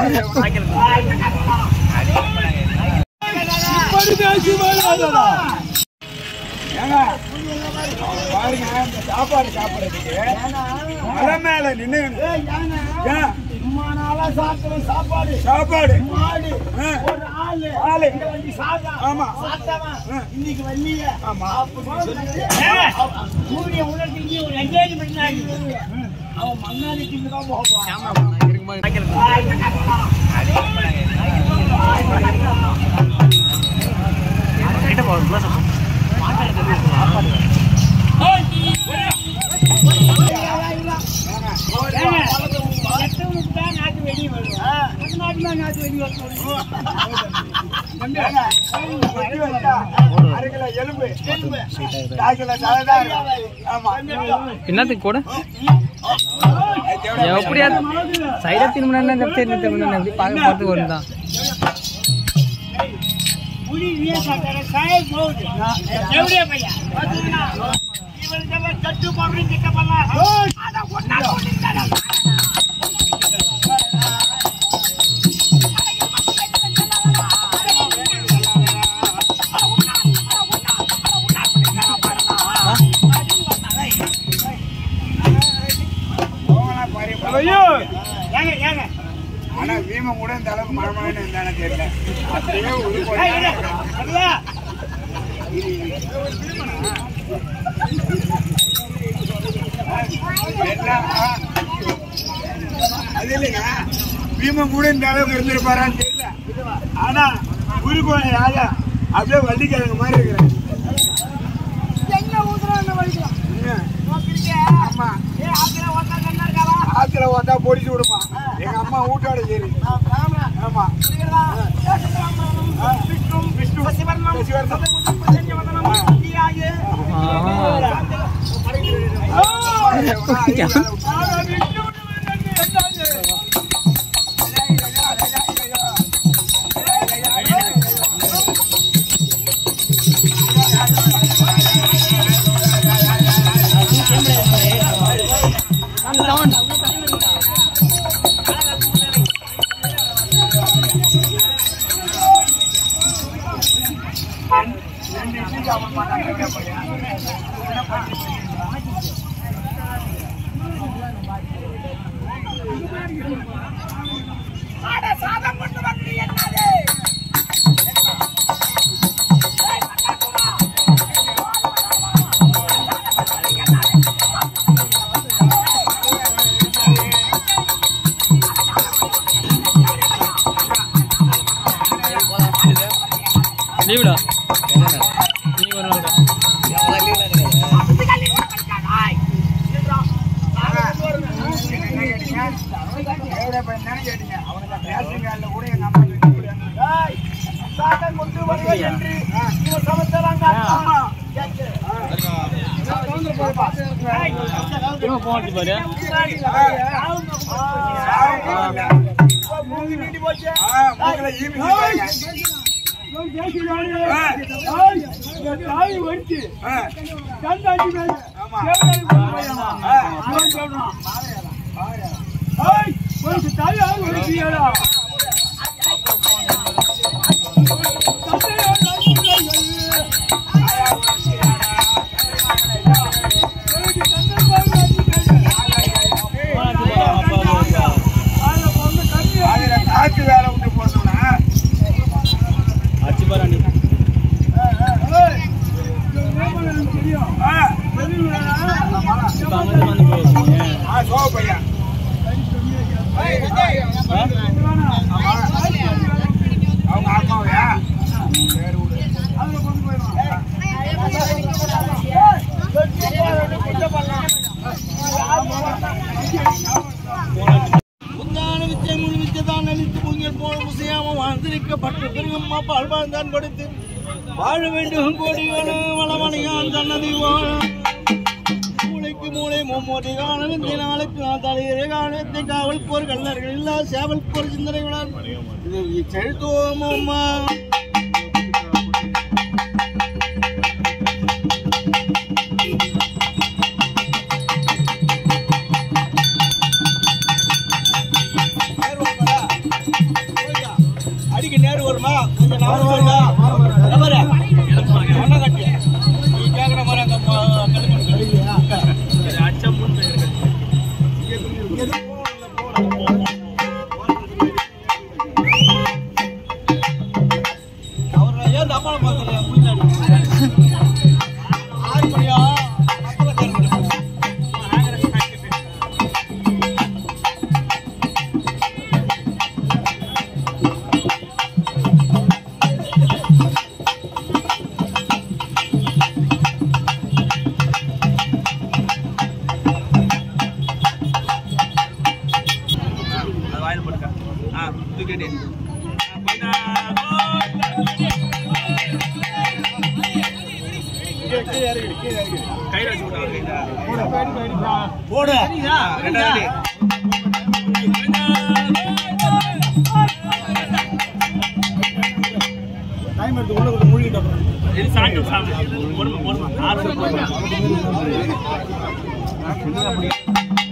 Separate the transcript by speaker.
Speaker 1: ஏங்க, பாருங்க, இந்த சாப்பாடு சாப்பிடுறதுக்கு மலை மேல நின்னு ஏன்?
Speaker 2: சும்மா நாளா சாப்பிடுற சாப்பாடு
Speaker 1: சாப்பாடு
Speaker 2: மாடு
Speaker 1: ஆ.
Speaker 2: ஒரு ஆளு
Speaker 1: ஆளு.
Speaker 2: இங்க வந்து சாப்பிட்டான்.
Speaker 1: ஆமா.
Speaker 2: சாப்பிட்டவன்.
Speaker 1: ஆ.
Speaker 2: இன்னைக்கு வரலையே.
Speaker 1: ஆமா.
Speaker 2: அப்படின்னு சொல்லிட்டு அவன் சூரிய உலகத்துக்கு ஒரு engagement ஆகி, அவன் மண்ணாடிக்கு தான் போவான்
Speaker 1: வெட்டி வச்சா, அரை கிலோ எலும்பு கால் கிலோ தலைதான் இருக்கும். ஆமா.
Speaker 3: என்னத்துக்கு கூட எப்படியா சைடா திரும்பினா லெஃப்ட் சைடு திரும்பினா எப்படி பார்க்க போறதுக்கு வரும் தான்
Speaker 2: புலி வீர சாப்பிட்டாரு, சாயல் போகுது. எப்படியா பையன்? பாத்தீங்களா? இவனுக்கெல்லாம் கட்டு போடுறீங்க, கிட்டப்பெல்லாம். அட ஒண்ணா கொண்டுட்டாடா.
Speaker 1: போகலாம் பாரு.
Speaker 2: ஏங்க, ஏங்க.
Speaker 1: ஆனா பீமன் கூட இந்த அளவுக்கு மழமழன்னு இருந்தானே தெரியல அப்படியே ஒரு
Speaker 2: ஏய், இரு. சரியா?
Speaker 1: எல்லாம், ஆ. அது இல்லைங்க பீமன் கூட இந்த அளவுக்கு இருந்திருப்பாரான்னு தெரியல ஆனா உருக்கோண ராஜா அப்படியே வள்ளிக்கிழங்கு மாதிரி இருக்கிறேன்
Speaker 2: எங்க ஊத்துறான்னு வலிக்கலாம்.
Speaker 1: ஆமா
Speaker 2: ஏய், ஆத்துல ஒருத்தன் கண்ணா இருக்காரா?
Speaker 1: ஆத்துல வந்தா பொடிச்சு விடுமா எங்க அம்மா வீட்டோட சரி ஆமா விஷ்ணு விஷ்ணு சிவர்ணம்.
Speaker 3: லீவுடா நீ ஒரு நாள்
Speaker 1: என்ன கேட்டீங்க எவ்வளோ பையன் தானே கேட்டீங்க அவனுக்கு அந்த ரேஷன் கார்டில் கூட எங்க அம்மா சொல்லி கொடுத்தாங்க.
Speaker 3: போச்சு பாரு
Speaker 1: ஆ, மூக்குல ஈமி குத்தாங்க. ஆ, ஆ, ஆமா. ஆ, அதுல காத்து வேலை விட்டு போட்டோம்னா
Speaker 3: அச்சு பாரு நீ
Speaker 1: ஆ,
Speaker 3: இப்போ அங்கே வந்து போயிருக்கீங்க
Speaker 1: ஆ, சோக பையன் அவங்க அம்மாவையா சரி விடு.
Speaker 2: உந்தான வித்தை முழு வித்தை தான் நினைத்து பூங்கில் போல முசையாம வாழ்ந்திருக்கப்பட்டு பெருங்கம்மா பால் வாழ்ந்தான் கொடுத்து வாழ வேண்டும் கோடியான வளமணியான் தன்னதி வாழ மூளைக்கு மூளை மும்மூடி காண விந்தை நாளுக்கு நான் தலையிலே காணத்தை காவல் போர் கல்லர்கள் இல்லா சேவல் போர் சிந்தனை விழார் இது செழுத்தோம் அம்மா கொஞ்சம் நாம சொல்லுடா. இங்க பாரு. ஒண்ணை கட்டு. நீ கேக்குற மாதிரி அந்த ம- கடுகு கட்டு. அவரை ஏன் இந்த அம்மாவை பார்க்கலையா? முன்னாடி. ஆறு மணியா? அப்பதான் திறந்து. போடு
Speaker 1: டைம் எடுத்து உள்ள கொஞ்சம் மூழ்கிட்டோம்
Speaker 2: போடுமா போடுமா ஆறு